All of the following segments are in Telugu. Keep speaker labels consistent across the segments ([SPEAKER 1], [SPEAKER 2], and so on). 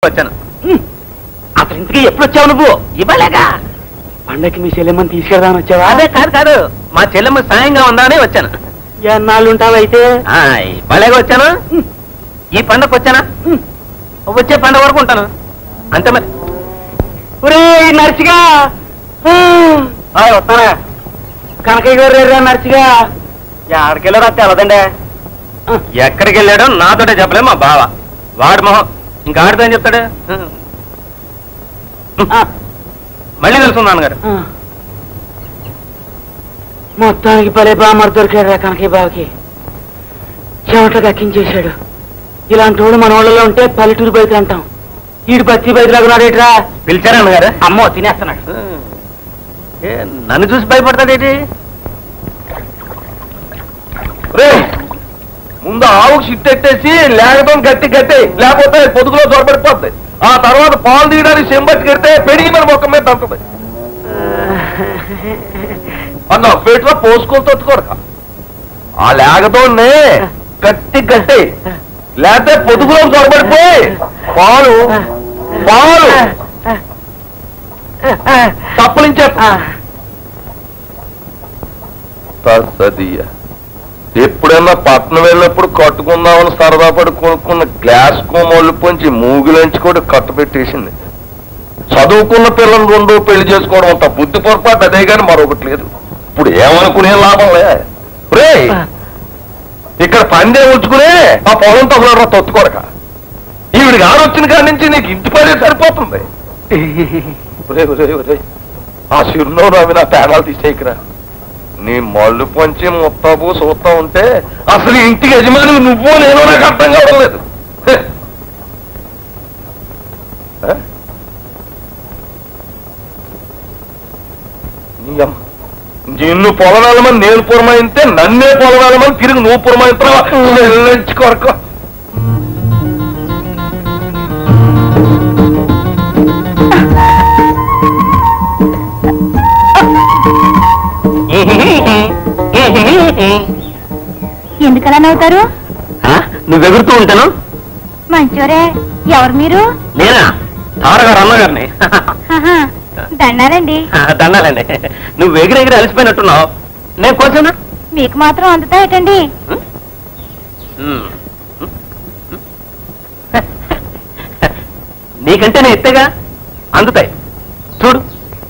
[SPEAKER 1] తీసుకొచ్చాను
[SPEAKER 2] అసలు ఇంతకీ ఎప్పుడు వచ్చావు నువ్వు
[SPEAKER 1] ఇవ్వలేగా
[SPEAKER 2] పండక్కి మీ చెల్లెమ్మని తీసుకెళ్దామని వచ్చావా
[SPEAKER 1] అదే కాదు కాదు మా చెల్లెమ్మ సాయంగా ఉందా అని వచ్చాను
[SPEAKER 2] ఎన్నాళ్ళు ఉంటావైతే
[SPEAKER 1] ఆ, ఇవ్వలేగా వచ్చాను ఈ పండగ వచ్చానా వచ్చే పండగ వరకు ఉంటాను అంతే మరి
[SPEAKER 2] ఒరే నర్సిగా వస్తానా కనకయ్య గారు రేరా నర్సిగా ఎక్కడికెళ్ళారా తెలదండి
[SPEAKER 1] ఎక్కడికి వెళ్ళాడో నాతోటే చెప్పలే మా బావ వాడు మొహం ఇంకా ఆడితో ఏం చెప్తాడు మళ్ళీ తెలుసున్నాను గారు
[SPEAKER 2] మొత్తానికి భలే బామర్ దొరికాడు రా కనకయ్య బావకి చెమట దక్కించేశాడు ఇలాంటి వాడు మన ఊళ్ళలో ఉంటే పల్లెటూరు బయట అంటాం ఈడు బతి బయట రాకున్నాడేట్రా
[SPEAKER 1] పిలిచారా అన్నగారు
[SPEAKER 2] అమ్మో తినేస్తున్నాడు
[SPEAKER 1] ఏ, నన్ను చూసి భయపడతాడేటి
[SPEAKER 3] ముందు ఆవుకు షిట్ ఎట్టేసి లేకపోతే గట్టి గట్టి లేకపోతే పొదుగులో దొరబడిపోద్ది ఆ తర్వాత పాలు తీయడానికి చెంబట్టి కడితే పెరిగి మన మొక్క మీద తంతుంది అన్న పేట్లో పోసుకొని తొత్తుకోరక ఆ లేకతోనే గట్టి గట్టి లేకపోతే పొదుగులో దొరబడిపోయి పాలు పాలు తప్పలించే తస్సదియ్య ఎప్పుడైనా పట్నం వెళ్ళినప్పుడు కట్టుకుందామని సరదా పడి కొనుక్కున్న గ్లాస్ కోమోళ్ళు పొంచి మూగిలంచి కూడా కట్టు పెట్టేసింది చదువుకున్న పిల్లలు రెండు పెళ్లి చేసుకోవడం అంత బుద్ధి పొరపాటు అదే కానీ మరొకటి లేదు ఇప్పుడు ఏమనుకునే లాభం లే రే ఇక్కడ పందే ఉంచుకునే ఆ పొలం తగులరా తొత్తుకోరక ఈవిడికి ఆడొచ్చిన కాడి నుంచి నీకు ఇంటి పనే సరిపోతుంది ఒరే, ఒరే, ఒరే. ఆ చిరునవ్వు అవి నా పేనాలు తీసేయకరా నీ మళ్ళు పొంచి ముత్తాపు చూస్తా ఉంటే అసలు ఇంటికి యజమాని నువ్వు నేను నాకు అర్థం కావడం లేదు హె. హ? నీ అమ్మ. నిన్ను పొలనాలమని నేను పురమాయితే నన్నే పొలనాలమని తిరిగి నువ్వు పురమాయిస్తావా కొరకు
[SPEAKER 4] ఎందుకలా నవ్వుతారు
[SPEAKER 1] నువ్వు ఎగురుతూ ఉంటాను
[SPEAKER 4] మంచోరే ఎవరు మీరు
[SPEAKER 1] నేనా తారగారు అన్నగారిని
[SPEAKER 4] ఆహా, దండాలండి
[SPEAKER 1] దండాలండి నువ్వు ఎగిరి ఎగిరి అలసిపోయినట్టున్నావు నేను కొంచెం
[SPEAKER 4] మీకు మాత్రం అందుతా ఏటండి
[SPEAKER 1] నీకంటే నేను ఎత్తేగా అందుతాయి చూడు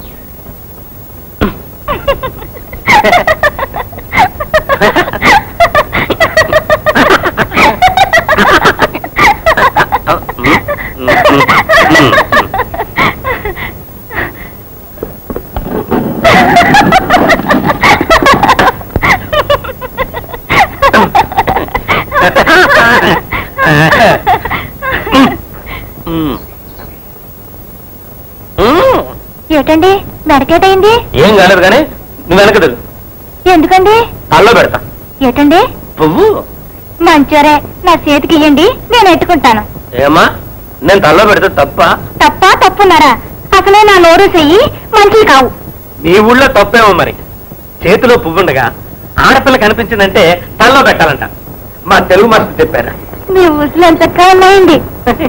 [SPEAKER 4] ఏటండి మెడకేటైంది
[SPEAKER 1] ఏం కాలేదు కానీ నువ్వు వెనకదు
[SPEAKER 4] ఎందుకండి
[SPEAKER 1] తల్లో పెడతా
[SPEAKER 4] ఏటండి
[SPEAKER 1] పువ్వు
[SPEAKER 4] మంచోరే నా చేతికి ఇయ్యండి నేను ఎట్టుకుంటాను
[SPEAKER 1] ఏమా నేను తల్లో పెడితే తప్ప
[SPEAKER 4] తప్ప తప్పున్నారా అసలే నా నోరు చెయ్యి మంచివి కావు
[SPEAKER 1] నీ ఊళ్ళో తప్పేమో మరి చేతిలో పువ్వుండగా ఆడపిల్ల కనిపించిందంటే తల్లో పెట్టాలంట మా తెలుగు మాస్టర్ చెప్పారు
[SPEAKER 4] మీ ఊసులు ఎంత ఉన్నాయండి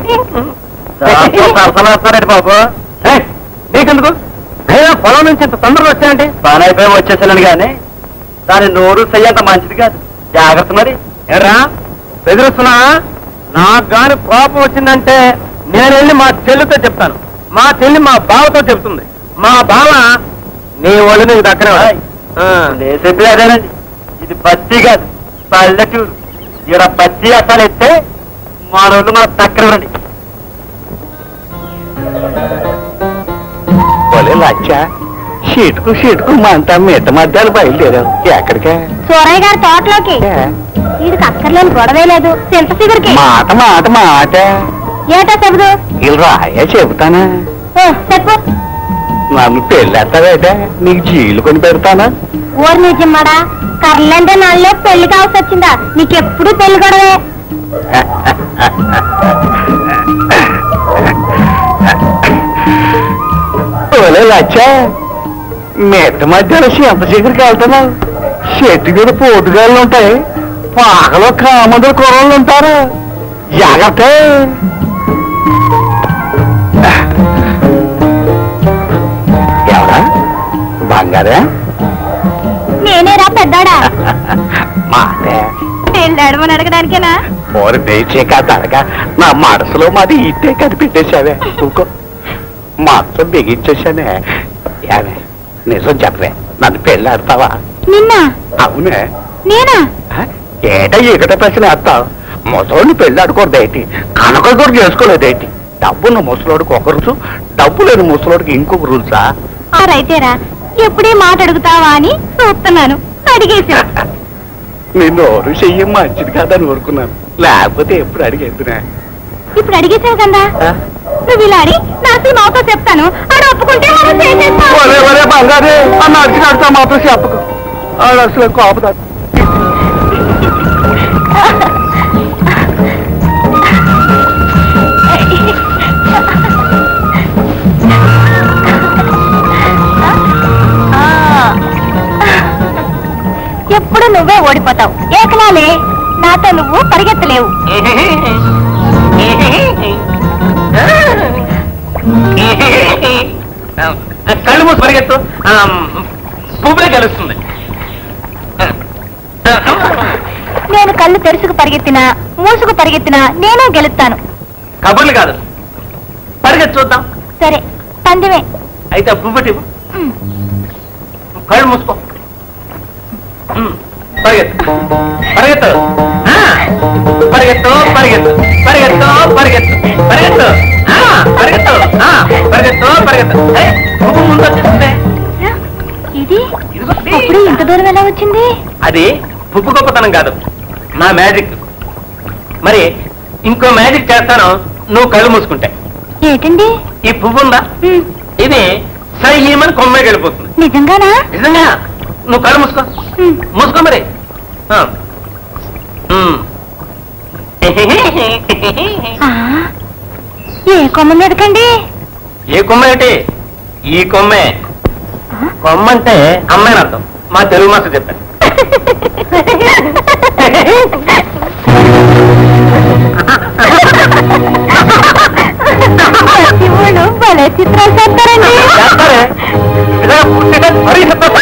[SPEAKER 1] బాబు ఏయ్, నీకెందుకు అయినా పొలం నుంచి ఇంత తొందరగా వచ్చాయంటే
[SPEAKER 2] పని అయిపోయి వచ్చేసాను కానీ దాని నోరు చెయ్యంత మంచిది కాదు జాగ్రత్త మరి
[SPEAKER 1] ఎరా బెదిరిస్తున్నా నాకు గాని కోపం వచ్చిందంటే నేను వెళ్ళి మా చెల్లితో చెప్తాను మా చెల్లి మా బావతో చెప్తుంది మా బావ నీ ఒళ్ళు నీకు దక్కనే
[SPEAKER 2] ఆయ్. నేను చెప్పేది అదేనండి ఇది పత్తి కాదు పల్లెటూరు ఇక్కడ పత్తి అసలు ఎత్తే మా రోజు మన తక్కన రండి
[SPEAKER 3] భలే లచ్చ షీటుకు షీటుకు మంతా మిట్ట మధ్యాలు బయలుదేరావు ఎక్కడికే
[SPEAKER 4] సూరయ్య గారి తోటలోకి వీడికి అక్కర్లేని గొడవే లేదు చింత సిగురికి
[SPEAKER 3] మాట మాట మాట
[SPEAKER 4] ఏటా చెబుదు
[SPEAKER 3] ఇలా రాయే చెబుతానా
[SPEAKER 4] ఓ, చెప్పు
[SPEAKER 3] నన్ను పెళ్ళేస్తావేటే నీకు జీలు కొని పెడతానా
[SPEAKER 4] ఓరి నిజమ్మడా కర్లంటే నాలో పెళ్లి కావాల్సి వచ్చిందా నీకెప్పుడు పెళ్లి గొడవే
[SPEAKER 3] భలే లచ్చ మిట్ట మధ్యలో ఎంత దగ్గరికి వెళ్తున్నావు చెట్టు మీద పోటుగాళ్ళు ఉంటాయి పాకలో కామందులు కుర్రలు ఉంటారు జాగ్రత్త
[SPEAKER 2] కదా
[SPEAKER 4] నేనేరా పెద్దాడా
[SPEAKER 2] మాటే
[SPEAKER 4] పెళ్ళాడమని అడగడానికేనా
[SPEAKER 2] ఓరి పేచే కాదనగా నా మనసులో మాది ఇట్టే కనిపెట్టేశావే ఇంకో మొత్తం బిగించేశానే ఏమే నిజం చెప్పే నన్ను పెళ్ళాడతావా
[SPEAKER 4] నిన్న
[SPEAKER 2] అవునే
[SPEAKER 4] నేనా
[SPEAKER 2] ఆ? ఏట ఈకట ప్రశ్న వేస్తావు ముసలోడిని పెళ్ళాడుకోదేటి కనక కూడా చేసుకోలేదేటి డబ్బున్న ముసలోడికి ఒక రుచు డబ్బు లేని ముసలోడికి ఇంకొక రుచా
[SPEAKER 4] ఆ రైతేరా ఎప్పుడే మాట అడుగుతావా అని చూస్తున్నాను అడిగేశా
[SPEAKER 2] నిన్ను ఓరు చెయ్యి మంచిది కాదని ఊరుకున్నాను లేకపోతే ఎప్పుడు అడిగేద్దునే
[SPEAKER 4] ఇప్పుడు అడిగేసావు కదా నువ్వు ఇలా అడి నా మాతో చెప్తాను ఆడు ఒప్పుకుంటే మనం చేసేస్తాం
[SPEAKER 2] ఒరే ఒరే బంగారే అన్న అడిచి నడుతా మాత్రం చెప్పకు ఆడు అసలు కోపదా
[SPEAKER 4] ఎప్పుడు నువ్వే ఓడిపోతావు ఏకనాలే నాతో నువ్వు పరిగెత్తలేవు
[SPEAKER 1] కళ్ళు మూసి పరిగెత్తు ఆ, పువ్వులే గెలుస్తుంది
[SPEAKER 4] నేను కళ్ళు తెరుసుకు పరిగెత్తినా మూసుకు పరిగెత్తినా నేనే గెలుస్తాను
[SPEAKER 1] కబుర్లు కాదు పరిగెత్తు చూద్దాం
[SPEAKER 4] సరే పందిమే
[SPEAKER 1] అయితే ఆ పువ్వుటి ఇవ్వు.
[SPEAKER 4] ఉమ్.
[SPEAKER 1] కళ్ళు మూసుకో ఉమ్, పరిగెత్తు పరిగెత్తు ఆ, పరిగెత్తు పరిగెత్తు పరిగెత్తు పరిగెత్తు పరిగెత్తు ఆ, పరిగెత్తు ఆ, పరిగెత్తు పరిగెత్తు ఏయ్, పువ్వు ముందు వచ్చేస్తుంది
[SPEAKER 4] ఇది
[SPEAKER 1] ఇదిగో.
[SPEAKER 4] అప్పుడు ఇంత దూరం ఎలా వచ్చింది
[SPEAKER 1] అది పువ్వు గొప్పతనం కాదు నా మ్యాజిక్ మరి ఇంకో మ్యాజిక్ చేస్తాను నువ్వు కళ్ళు మూసుకుంటే
[SPEAKER 4] ఏంటండి
[SPEAKER 1] ఈ పువ్వు ఉందా
[SPEAKER 4] ఉమ్.
[SPEAKER 1] ఇది సయ్యమని కొమ్మే వెళ్ళిపోతుంది
[SPEAKER 4] నిజంగానా
[SPEAKER 1] నిజంగా నువ్వు కళ్ళు మూసుకో
[SPEAKER 4] ఉమ్.
[SPEAKER 1] మూసుకో మరి ఆ. ఉమ్.
[SPEAKER 4] ఆ, ఏ కొమ్మ మీదకండి
[SPEAKER 1] ఏ కొమ్మ ఏంటి ఈ కొమ్మే కొమ్మ అంటే అమ్మాయిని అర్థం మా తెలుగు మాస్టర్ చెప్పాను
[SPEAKER 4] శివుడు భలే చిత్రాలు చేస్తారండి
[SPEAKER 1] చేస్తారే ఇలా పుట్టిన మరీ చెప్పేస్తా.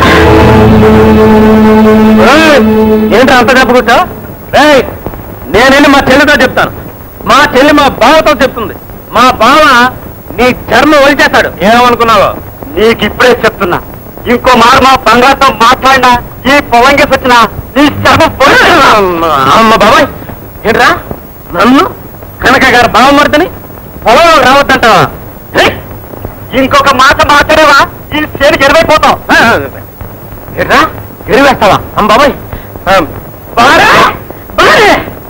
[SPEAKER 1] ఏయ్, ఏంటి అంత చెప్పకూడదు నేను వెళ్ళి మా చెల్లితో చెప్తాను మా చెల్లి మా బావతో చెప్తుంది మా బావ నీ చర్మం ఒలిచేస్తాడు ఏమనుకున్నావో
[SPEAKER 2] నీకు ఇప్పుడే చెప్తున్నా ఇంకో మారు మా బంగారుతో మాట్లాడినా ఈ పొలంగి వచ్చిన నీ శర్మ
[SPEAKER 1] అమ్మ బాబాయ్ ఏంట్రా నన్ను కనక గారు బావమర్దని పొలంలో రావద్దంటావా ఏయ్,
[SPEAKER 2] ఇంకొక మాట మాట్లాడేవా ఈ చేనికి ఎరువైపోతాం
[SPEAKER 1] ఆ, ఏంట్రా ఎరివేస్తావా అమ్మ బాబాయ్ ఆ, బారే బారే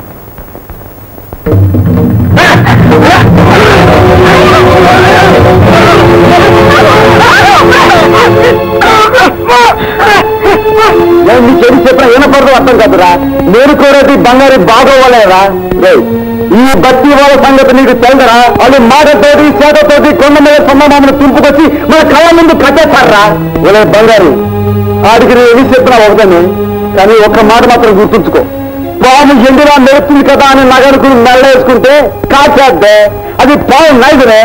[SPEAKER 2] నీ చెడు చెప్పిన వినపడదు అర్థం కదరా నేను కోరేది బంగారు బాగోవలేదా ఈ బత్తి వాళ్ళ సంగతి నీకు తెలదరా వాళ్ళు మాటతోటి చేతతోటి కొండ మీద సంబంధం తుంపుకొచ్చి మన కళ్ళ ముందు కట్టేస్తారా ఒలే బంగారు ఆడికి నేను ఎన్ని చెప్పినా ఒకదని కానీ ఒక్క మాట మాత్రం గుర్తుంచుకో పాము ఎండిరా మెరుస్తుంది కదా అని నగరుకుని మెల్ల వేసుకుంటే కాచేద్దే అది పాము నైదురే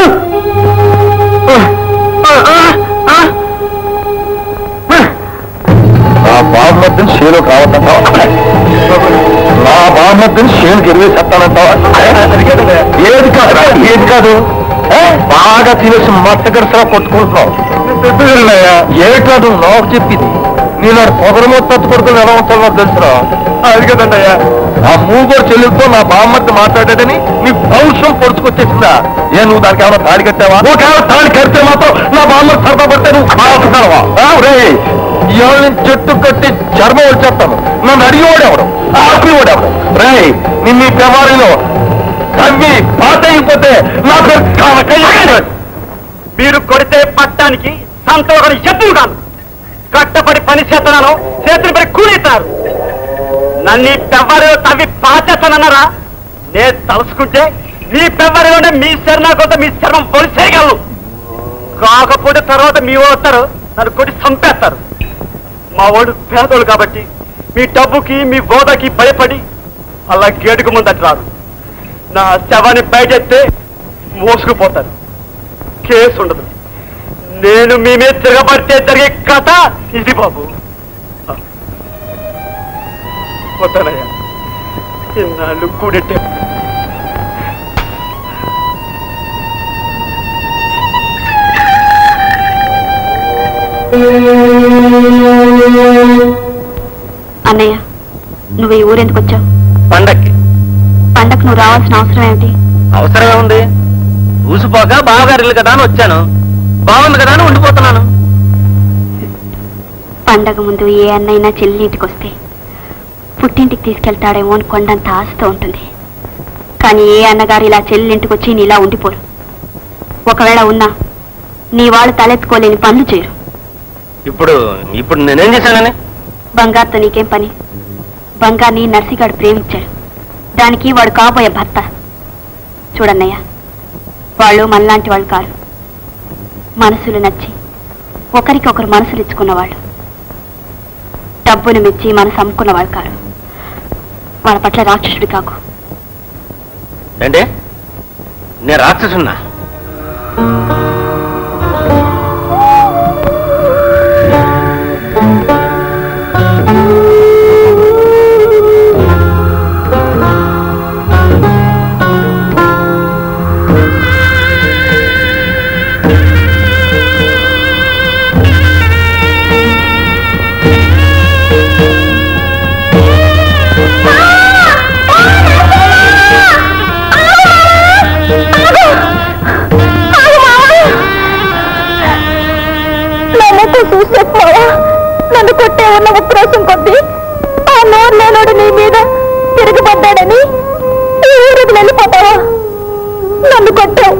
[SPEAKER 2] నా బామ్మద్దని షేలో కావద్దంటావా నా బామ్మద్దని షేలుకి ఎరివే చెప్తానంటావా ఏది కాదు ఏది కాదు ఏ? బాగా తినేసి మత్తగరసలా కొట్టుకుంటున్నావు ఏమిటాడు నాకు చెప్పింది నేను పొగరమో తత్తు కొడుకుని ఎలా ఉంటానో తెలుసురా అది కదండయ్యా ఆ మూగోడు చెల్లెలతో నా బామ్మద్ది మాట్లాడేదని నీ పౌరుషం పొడుచుకొచ్చేసిందా ఏ నువ్వు దానికి ఏమైనా తాడి కట్టావా ఒకవేళ తాడి కడితే మాత్రం నా బామ్మ సరదా పడితే నువ్వు బాగుంటావా ఇవాళ నేను చెట్టు కట్టి చర్మం వచ్చేస్తాను నన్ను అడిగేవాడెవడు ఆపివాడెవడు రే నిన్న ఈ వ్యవహారంలో తవ్వి పాత అయిపోతే నాకు కనకయ్య
[SPEAKER 5] మీరు కొడితే పట్టానికి సంతోషం ఎప్పుడు కాదు కట్టపడి పని చేస్తున్నాను చేతులు పడి కూలిస్తున్నారు నన్ను ఈ పెవ్వరిలో తవ్వి పాచేస్తానన్నారా నేను తలుసుకుంటే మీ పెవ్వరిలోనే మీ శరణ కొంత మీ శరణం పొలి చేయగలను కాకపోతే తర్వాత మీ వాళ్ళు వస్తారు నన్ను కొట్టి చంపేస్తారు మా వాడు పేదోళ్ళు కాబట్టి మీ డబ్బుకి మీ బోధకి భయపడి అలా గేటుకు ముందట రారు నా శవాన్ని బయటెత్తే మోసుకుపోతారు కేసు ఉండదు నేను మీ మీద తిరగబడితే జరిగే కథ ఇది బాబు పోతానయ్యా ఇన్నాళ్ళు కూడెట్టే
[SPEAKER 4] అన్నయ్య నువ్వు ఈ ఊరెందుకు వచ్చావు
[SPEAKER 1] పండక్కి
[SPEAKER 4] పండగకు నువ్వు రావాల్సిన అవసరం ఏమిటి
[SPEAKER 1] అవసరం ఏముంది ఊసిపోక బావగారు ఇల్లు కదా అని వచ్చాను బాగుంది కదా అని ఉండిపోతున్నాను
[SPEAKER 4] పండగ ముందు ఏ అన్నైనా చెల్లి ఇంటికి వస్తే పుట్టింటికి తీసుకెళ్తాడేమో అని కొండంత ఆశతో ఉంటుంది కానీ ఏ అన్నగారు ఇలా చెల్లి ఇంటికి వచ్చి నీలా ఉండిపోరు ఒకవేళ ఉన్నా నీ వాళ్ళు తలెత్తుకోలేని పనులు చేయరు
[SPEAKER 1] ఇప్పుడు ఇప్పుడు నేనేం చేశానని
[SPEAKER 4] బంగారుతో నీకేం పని బంగార్ని నర్సిగాడు ప్రేమించాడు దానికి వాడు కాబోయే భర్త చూడన్నయ్య వాళ్ళు మనలాంటి వాళ్ళు కారు మనసులు నచ్చి ఒకరికొకరు మనసులు ఇచ్చుకున్న వాళ్ళు డబ్బును మెచ్చి మనసు అమ్ముకున్న వాళ్ళు కారు వాళ్ళ పట్ల రాక్షసుడు కాకు
[SPEAKER 1] ఏంటి నేను రాక్షసున్నా
[SPEAKER 4] నన్ను చూసే నన్ను కొట్టే ఉన్న ఉప్రోసం కొద్దీ ఆ నోరు లేనోడు నీ మీద తిరగబడ్డాడని ఈ ఊరికి వెళ్ళిపోతావా నన్ను కొట్టావు